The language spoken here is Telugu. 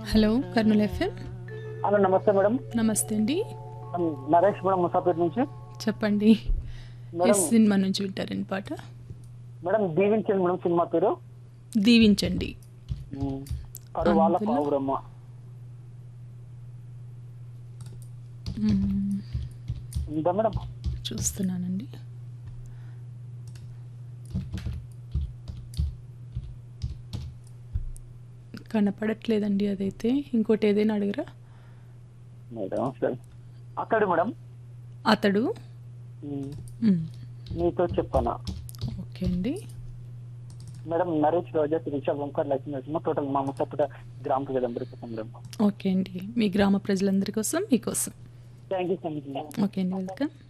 హలో కర్నూలు ఎఫ్ఎం హలో నమస్తే మేడం నమస్తే అండి నరేష్ మేడం ముసాపేట్ నుంచి చెప్పండి మేడం ఎస్ సినిమా నుంచి వింటారండి పాట మేడం దీవించండి మేడం సినిమా పేరు దీవించండి అరు వాళ్ళ అందులో? పావురమ్మ మ్మ్. ఉందా మేడం చూస్తున్నానండి కనపడట్లేదండి అదైతే ఇంకోటి ఏదైనా అడగరా మేడం సరే అక్కడ మేడం అతడు ఉమ్, మ్మ్. మీతో చెప్పానా ఓకే అండి మేడం నరేష్ రోజా శిరీష ఓంకర్ లక్ష్మీ నరసింహ టోటల్ మా ముసాపేట గ్రామ ప్రజలందరికీ కోసం మేడం ఓకే అండి మీ గ్రామ ప్రజలందరి కోసం మీకోసం thank you so much madam okay అండి వెల్కమ్